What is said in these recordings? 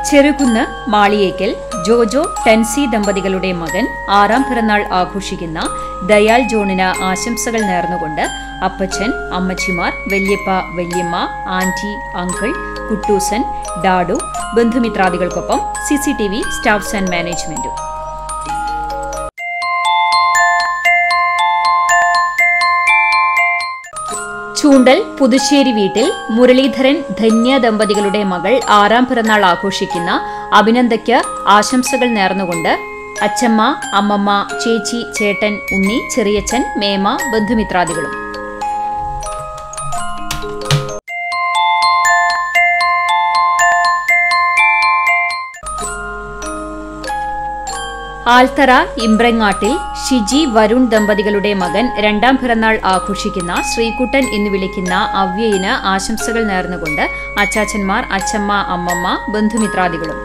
ചെറുകുന്ന് മാളിയേക്കൽ ജോജോ ടെൻസി ദമ്പതികളുടെ മകൻ ആറാം പിറന്നാൾ ആഘോഷിക്കുന്ന ദയാൽ ജോണിന് ആശംസകൾ നേർന്നുകൊണ്ട് അപ്പച്ചൻ അമ്മച്ചിമാർ വല്യപ്പ വല്യമ്മ ആന്റി അങ്കിൾ കുട്ടൂസൻ ഡാഡു ബന്ധുമിത്രാദികൾക്കൊപ്പം C C T V staffs and മാനേജ്മെന്റും ചൂണ്ടൽ പുതുശ്ശേരി വീട്ടിൽ മുരളീധരൻ ധന്യ ദമ്പതികളുടെ മകൾ ആറാം പിറന്നാൾ ആഘോഷിക്കുന്ന അഭിനന്ദയ്ക്ക് ആശംസകൾ നേർന്നുകൊണ്ട് അച്ചമ്മ അമ്മമ്മ ചേച്ചി ചേട്ടൻ ഉണ്ണി ചെറിയച്ചൻ മേമ ബന്ധുമിത്രാദികളും ആൽത്തറ ഇമ്പ്രങ്ങാട്ടിൽ ഷിജി വരുൺ ദമ്പതികളുടെ മകൻ രണ്ടാം പിറന്നാൾ ആഘോഷിക്കുന്ന ശ്രീകുട്ടൻ എന്ന് വിളിക്കുന്ന അവ്യയിന് ആശംസകൾ നേർന്നുകൊണ്ട് അച്ചാച്ചന്മാർ അച്ചമ്മ അമ്മമ്മ ബന്ധുമിത്രാദികളും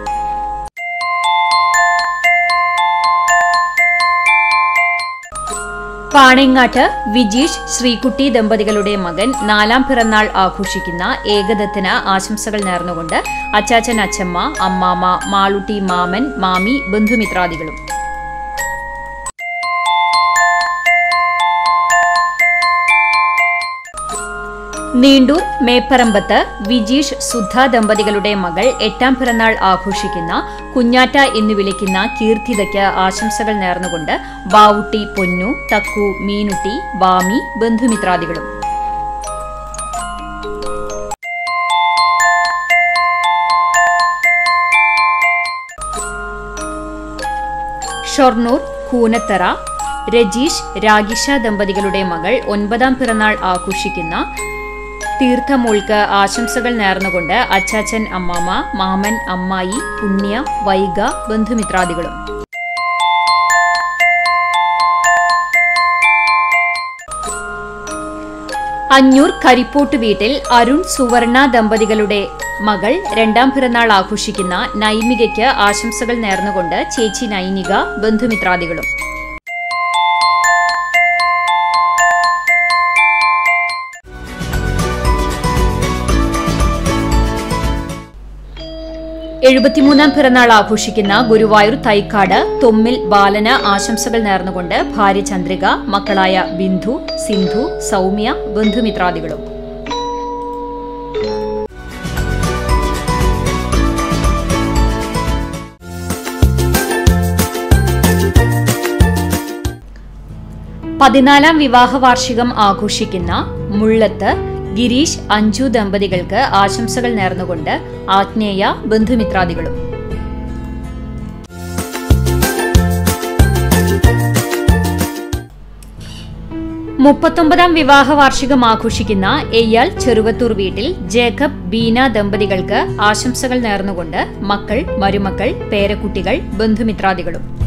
പാണങ്ങാട്ട് വിജീഷ് ശ്രീകുട്ടി ദമ്പതികളുടെ മകൻ നാലാം പിറന്നാൾ ആഘോഷിക്കുന്ന ഏകദത്തിന് ആശംസകൾ നേർന്നുകൊണ്ട് അച്ചാച്ചൻ അച്ചമ്മ അമ്മാമ്മ മാളുട്ടി മാമൻ മാമി ബന്ധുമിത്രാദികളും നീണ്ടൂർ മേപ്പറമ്പത്ത് വിജീഷ് സുധ ദമ്പതികളുടെ മകൾ എട്ടാം പിറന്നാൾ ആഘോഷിക്കുന്ന കുഞ്ഞാറ്റ എന്ന് വിളിക്കുന്ന കീർത്തിതയ്ക്ക് ആശംസകൾ നേർന്നുകൊണ്ട് ബാവുട്ടി പൊന്നു തക്കു മീനുട്ടി ബാമി ബന്ധുമിത്രാദികളും ഷൊർണൂർ കൂനത്തറ രജീഷ് രാഗിഷ ദമ്പതികളുടെ മകൾ ഒൻപതാം പിറന്നാൾ ആഘോഷിക്കുന്ന തീർത്ഥമോൾക്ക് ആശംസകൾ നേർന്നുകൊണ്ട് അച്ചാച്ചൻ അമ്മാമ്മ മാമൻ അമ്മായി പുണ്യ വൈഗ ബന്ധുമിത്രാദികളും അഞ്ഞൂർ കരിപ്പോട്ട് വീട്ടിൽ അരുൺ സുവർണ ദമ്പതികളുടെ മകൾ രണ്ടാം പിറന്നാൾ ആഘോഷിക്കുന്ന നൈമികയ്ക്ക് ആശംസകൾ നേർന്നുകൊണ്ട് ചേച്ചി നൈനിക ബന്ധുമിത്രാദികളും എഴുപത്തിമൂന്നാം പിറന്നാൾ ആഘോഷിക്കുന്ന ഗുരുവായൂർ തൈക്കാട് തൊമ്മിൽ ബാലന് ആശംസകൾ നേർന്നുകൊണ്ട് ഭാര്യ ചന്ദ്രിക മക്കളായ ബിന്ദു സിന്ധു സൗമ്യ ബന്ധുമിത്രാദികളും പതിനാലാം വിവാഹ വാർഷികം ആഘോഷിക്കുന്ന മുള്ളത്ത് ഗിരീഷ് അഞ്ജു ദമ്പതികൾക്ക് ആശംസകൾ നേർന്നുകൊണ്ട് ആഗ്നേയ ബന്ധുമിത്രാദികളും മുപ്പത്തൊമ്പതാം വിവാഹ വാർഷികം ആഘോഷിക്കുന്ന എയ്യാൽ ചെറുവത്തൂർ വീട്ടിൽ ജേക്കബ് ബീന ദമ്പതികൾക്ക് ആശംസകൾ നേർന്നുകൊണ്ട് മക്കൾ മരുമക്കൾ പേരക്കുട്ടികൾ ബന്ധുമിത്രാദികളും